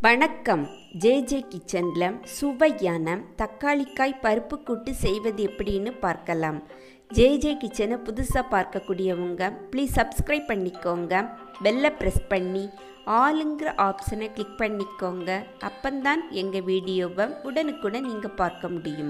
வணக்கம் ஜேஜே கிச்சனில் சுவையான தக்காளிக்காய் பருப்பு கூட்டு செய்வது எப்படின்னு பார்க்கலாம் ஜேஜே கிச்சனை புதுசாக பார்க்கக்கூடியவங்க ப்ளீஸ் சப்ஸ்கிரைப் பண்ணிக்கோங்க பெல்லை ப்ரெஸ் பண்ணி ஆளுங்கிற ஆப்ஷனை கிளிக் பண்ணிக்கோங்க அப்பந்தான் எங்கள் வீடியோவை உடனுக்குடன் நீங்கள் பார்க்க முடியும்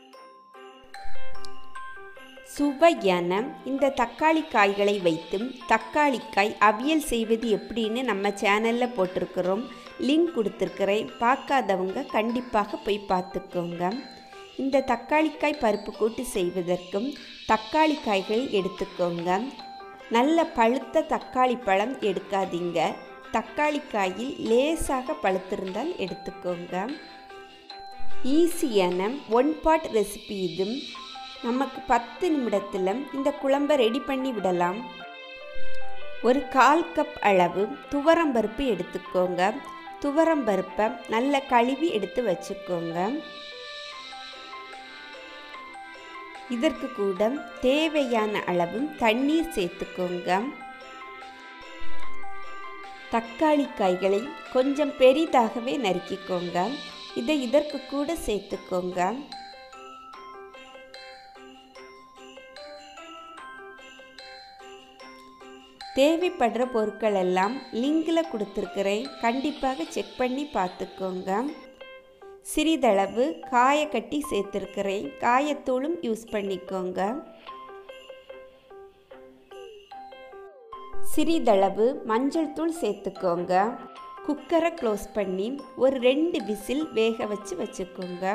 சுவையான இந்த தக்காளி காய்களை வைத்தும் தக்காளிக்காய் அவியல் செய்வது எப்படின்னு நம்ம சேனலில் போட்டிருக்கிறோம் லிங்க் கொடுத்துருக்கிறேன் பார்க்காதவங்க கண்டிப்பாக போய் பார்த்துக்கோங்க இந்த தக்காளிக்காய் பருப்பு கூட்டு செய்வதற்கும் தக்காளி காய்கள் எடுத்துக்கோங்க நல்ல பழுத்த தக்காளி பழம் எடுக்காதீங்க தக்காளி காயில் லேசாக பழுத்திருந்தால் எடுத்துக்கோங்க ஈஸியான ஒன் பாட் ரெசிபி இதுவும் நமக்கு பத்து நிமிடத்தில் இந்த குழம்பை ரெடி பண்ணி விடலாம் ஒரு கால் கப் அளவு துவரம்பருப்பு எடுத்துக்கோங்க துவரம்பருப்பை நல்ல கழுவி எடுத்து வச்சுக்கோங்க இதற்கு கூட தேவையான அளவு தண்ணீர் சேர்த்துக்கோங்க தக்காளி காய்களை கொஞ்சம் பெரிதாகவே நறுக்கிக்கோங்க இதை இதற்கு கூட சேர்த்துக்கோங்க தேவைப்படுற பொருட்கள் எல்லாம் லிங்கில் கொடுத்துருக்குறேன் கண்டிப்பாக செக் பண்ணி பார்த்துக்கோங்க சிறிதளவு காயக்கட்டி சேர்த்துருக்கிறேன் காயத்தூளும் யூஸ் பண்ணிக்கோங்க சிறிதளவு மஞ்சள் தூள் சேர்த்துக்கோங்க குக்கரை க்ளோஸ் பண்ணி ஒரு ரெண்டு விசில் வேக வச்சு வச்சுக்கோங்க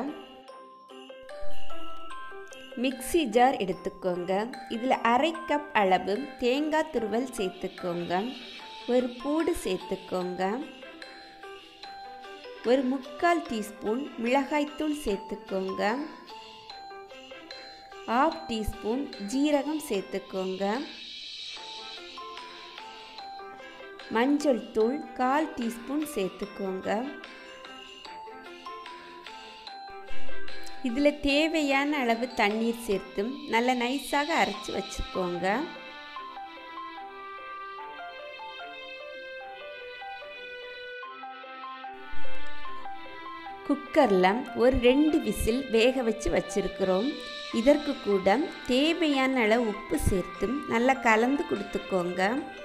மிக்சி ஜார் எடுத்துக்கோங்க இதில் அரை கப் அளவு தேங்காய் துருவல் சேர்த்துக்கோங்க ஒரு பூடு சேர்த்துக்கோங்க ஒரு முக்கால் டீஸ்பூன் மிளகாய்த்தூள் சேர்த்துக்கோங்க ஆஃப் டீஸ்பூன் ஜீரகம் சேர்த்துக்கோங்க மஞ்சள் தூள் கால் டீஸ்பூன் சேர்த்துக்கோங்க இதில் தேவையான அளவு தண்ணீர் சேர்த்தும் நல்ல நைஸாக அரைச்சி வச்சுக்கோங்க குக்கரில் ஒரு ரெண்டு விசில் வேக வச்சு வச்சுருக்கிறோம் இதற்கு கூட தேவையான அளவு உப்பு சேர்த்தும் நல்லா கலந்து கொடுத்துக்கோங்க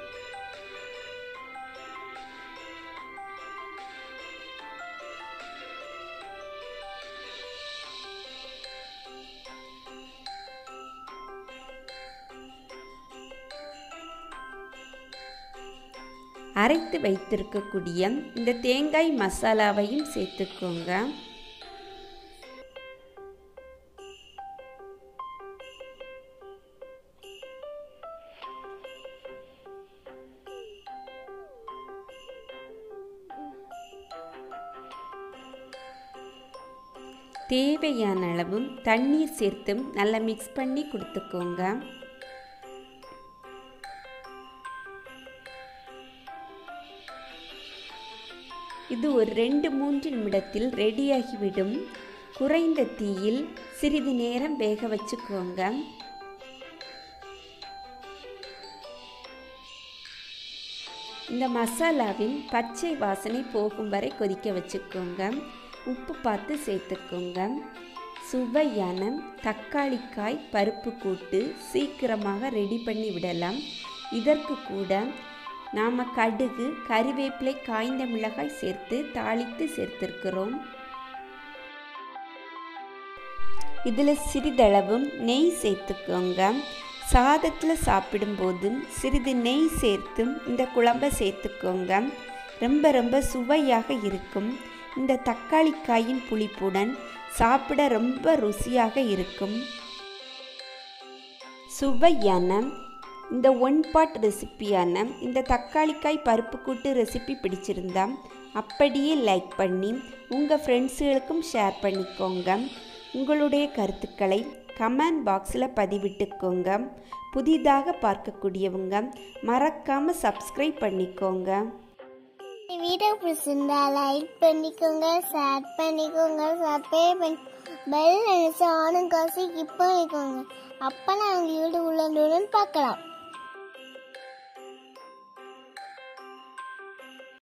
அரைத்து வைத்திருக்கக்கூடிய இந்த தேங்காய் மசாலாவையும் சேர்த்துக்கோங்க தேவையான அளவும் தண்ணீர் சேர்த்தும் நல்லா மிக்ஸ் பண்ணி கொடுத்துக்கோங்க இது ஒரு ரெண்டு மூன்று நிமிடத்தில் ரெடியாகிவிடும் குறைந்த தீயில் சிறிது நேரம் வேக வச்சுக்கோங்க இந்த மசாலாவின் பச்சை வாசனை போகும் வரை கொதிக்க வச்சுக்கோங்க உப்பு பார்த்து சேர்த்துக்கோங்க சுவையான தக்காளிக்காய் பருப்பு கூட்டு சீக்கிரமாக ரெடி பண்ணி விடலாம் இதற்கு கூட நாம் கடுகு கறிவேப்பிலை காய்ந்த மிளகாய் சேர்த்து தாளித்து சேர்த்திருக்கிறோம் இதில் சிறிதளவும் நெய் சேர்த்துக்கோங்க சாதத்தில் சாப்பிடும்போது சிறிது நெய் சேர்த்தும் இந்த குழம்பை சேர்த்துக்கோங்க ரொம்ப ரொம்ப சுவையாக இருக்கும் இந்த தக்காளிக்காயின் புளிப்புடன் சாப்பிட ரொம்ப ருசியாக இருக்கும் சுவையான இந்த ஒன் பாட் ரெசிப்பியான இந்த தக்காளிக்காய் பருப்பு கூட்டு ரெசிபி பிடிச்சிருந்தா அப்படியே லைக் பண்ணி உங்கள் ஃப்ரெண்ட்ஸுகளுக்கும் ஷேர் பண்ணிக்கோங்க உங்களுடைய கருத்துக்களை கமெண்ட் பாக்ஸில் பதிவிட்டுக்கோங்க புதிதாக பார்க்கக்கூடியவங்க மறக்காமல் சப்ஸ்கிரைப் பண்ணிக்கோங்க வீடியோ பிடிச்சிருந்தா லைக் பண்ணிக்கோங்க ஷேர் பண்ணிக்கோங்க சப்ஸ்கிரைப் பண்ணி பெல் நினைச்சு ஆனும் காசு கிப் பண்ணிக்கோங்க அப்போ நாங்கள் வீடு உள்ளதுடன் பார்க்கலாம்